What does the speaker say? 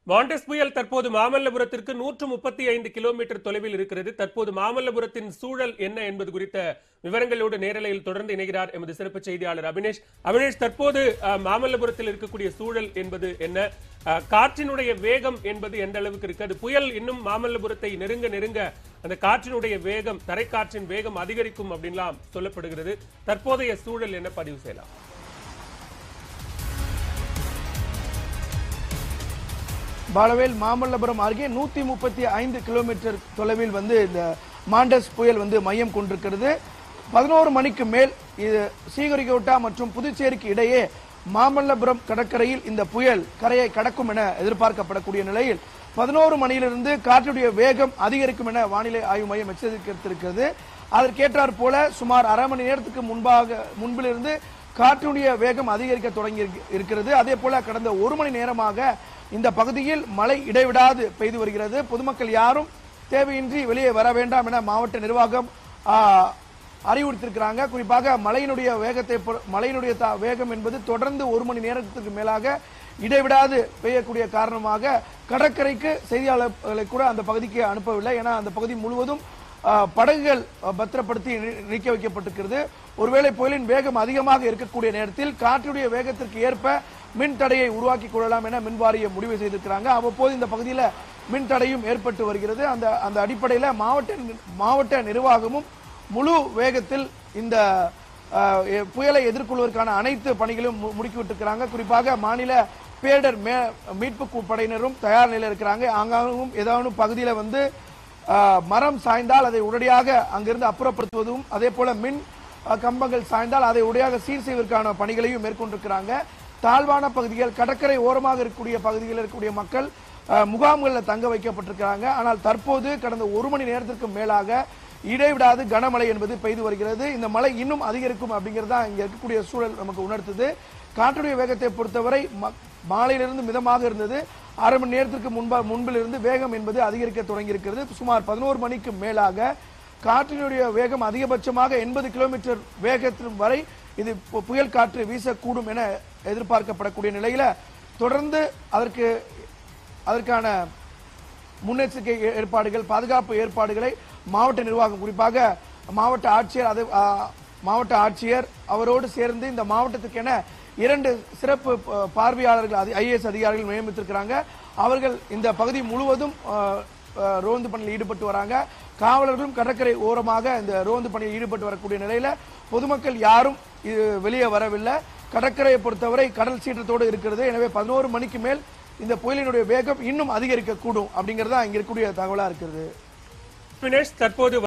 Mandous புயல் தற்போது மாமல்லபுரத்திற்கு நூற்று முப்பத்தி ஐந்து கிலோமீட்டர் தொலைவில் இருக்கிறது தற்போது மாமல்லபுரத்தின் சூழல் என்ன என்பது குறித்த விவரங்களோடு நேரலையில் தொடர்ந்து இணைகிறார் எமது சிறப்பு செய்தியாளர் அபினேஷ் அபினேஷ் தற்போது அஹ், மாமல்லபுரத்தில் இருக்கக்கூடிய சூழல் என்பது என்ன அஹ், காற்றினுடைய வேகம் என்பது எந்த அளவுக்கு இருக்கு அது புயல் இன்னும் மாமல்லபுரத்தை நெருங்க நெருங்க அந்த காற்றினுடைய வேகம் தரைக்காற்றின் வேகம் அதிகரிக்கும் அப்படின்லாம் சொல்லப்படுகிறது தற்போதைய சூழல் என்ன பதிவு செய்யலாம் பாலவேல் மாமல்லபுரம் அருகே நூத்தி முப்பத்தி ஐந்து கிலோமீட்டர் தொலைவில் வந்து இந்த மாண்டஸ் புயல் வந்து மையம் கொண்டிருக்கிறது பதினோரு மணிக்கு மேல் இது சீகரிகோட்டா மற்றும் புதுச்சேரிக்கு இடையே மாமல்லபுரம் கடற்கரையில் இந்த புயல் கரையை கடக்கும் என எதிர்பார்க்கப்படக்கூடிய நிலையில் பதினோரு மணியிலிருந்து காற்றுடைய வேகம் அதிகரிக்கும் என வானிலை ஆய்வு மையம் எச்சரித்திருக்கிறது அதற்கேற்றாற் போல சுமார் அரை மணி நேரத்துக்கு முன்பாக முன்பிலிருந்து காற்றுடைய வேகம் அதிகரிக்க தொடங்கி இருக்கு- இருக்கிறது அதே போல கடந்த ஒரு மணி நேரமாக இந்த பகுதியில் மழை இடைவிடாது பெய்து வருகிறது பொதுமக்கள் யாரும் தேவையின்றி வெளியே வர வேண்டாம் என மாவட்ட நிர்வாகம் ஆ, அறிவுறுத்திருக்கிறாங்க குறிப்பாக மழையினுடைய வேகத்தை பொ- மழையினுடைய தா- வேகம் என்பது தொடர்ந்து ஒரு மணி நேரத்துக்கு மேலாக இடைவிடாது பெய்யக்கூடிய காரணமாக கடற்கரைக்கு செய்தியாளர்களை கூட அந்த பகுதிக்கு அனுப்பவில்லை ஏன்னா அந்த பகுதி முழுவதும் ஆ, படகுகள் ஆ, பத்திரப்படுத்தி நி- நிற்க வைக்கப்பட்டிருக்கிறது ஒருவேளை புயலின் வேகம் அதிகமாக இருக்கக்கூடிய நேரத்தில் காற்றுடைய வேகத்திற்கு ஏற்ப மின் தடையை உருவாக்கி கொள்ளலாம் என மின் வாரியம் முடிவு செய்திருக்கிறாங்க அவ்வப்போது இந்த பகுதியில் மின் தடையும் ஏற்பட்டு வருகிறது அந்த அந்த அடிப்படையில் மாவட்ட நி- மாவட்ட நிர்வாகமும் முழு வேகத்தில் இந்த ஆஹ், எ- புயலை எதிர்கொள்வதற்கான அனைத்து பணிகளும் மு- முடுக்கிவிட்டிருக்கிறாங்க குறிப்பாக மாநில பேரிடர் மே மீட்பு கு- படையினரும் தயார் நிலையில் இருக்கிறாங்க ஆங்காங்கும் ஏதாவது பகுதியில் வந்து ஆஹ், மரம் சாய்ந்தால் அதை உடனடியாக அங்கிருந்து அப்புறப்படுத்துவதும் அதே போல மின் ஆஹ், கம்பங்கள் சாய்ந்தால் அதை உடனடியாக சீர் செய்வதற்கான பணிகளையும் மேற்கொண்டிருக்கிறாங்க தாழ்வான பகுதிகள் கடற்கரை ஓரமாக இருக்கக்கூடிய பகுதிகளில் இருக்கக்கூடிய மக்கள் ஆஹ், முகாம்களில் தங்க வைக்கப்பட்டிருக்கிறாங்க ஆனால் தற்போது கடந்த ஒரு மணி நேரத்திற்கு மேலாக இடைவிடாது கனமழை என்பது பெய்து வருகிறது இந்த மழை இன்னும் அதிகரிக்கும் அப்படிங்கிறது தான் இங்க இருக்கக்கூடிய சூழல் நமக்கு உணர்த்துது காற்றுடைய வேகத்தை பொறுத்தவரை ம- மாலையிலிருந்து மிதமாக இருந்தது அரை மணி நேரத்திற்கு முன்பா முன்பிலிருந்து வேகம் என்பது அதிகரிக்க தொடங்கி இருக்கிறது சுமார் பதினோரு மணிக்கு மேலாக காற்றினுடைய வேகம் அதிகபட்சமாக எண்பது கிலோமீட்டர் வேகத்தின் வரை இது பு- புயல் காற்று வீசக்கூடும் என எதிர்பார்க்கப்படக்கூடிய நிலையில தொடர்ந்து அதற்கு அதற்கான முன்னெச்சரிக்கை ஏ- ஏற்பாடுகள் பாதுகாப்பு ஏற்பாடுகளை மாவட்ட நிர்வாகம் குறிப்பாக மாவட்ட ஆட்சியர் அது ஆ, மாவட்ட ஆட்சியர் அவரோடு சேர்ந்து இந்த மாவட்டத்துக்கென இரண்டு சிறப்பு ப- பார்வையாளர்கள் ஐஏஎஸ் அதிகாரிகள் நியமித்திருக்கிறாங்க அவர்கள் இந்த பகுதி முழுவதும் ஆ, ஆ, ரோந்து பணியில் ஈடுபட்டு வராங்க காவலர்களும் கடற்கரை ஓரமாக இந்த ரோந்து பணியில் ஈடுபட்டு வரக்கூடிய நிலையில பொதுமக்கள் யாரும் இது வெளியே வரவில்லை கடற்கரையை பொறுத்தவரை கடல் சீற்றத்தோடு இருக்கிறது எனவே பதினோரு மணிக்கு மேல் இந்த புயலினுடைய வேகம் இன்னும் அதிகரிக்க கூடும் அப்படிங்கறது தான் இங்க இருக்கக்கூடிய தகவலா இருக்கிறது அபினேஷ் தற்போது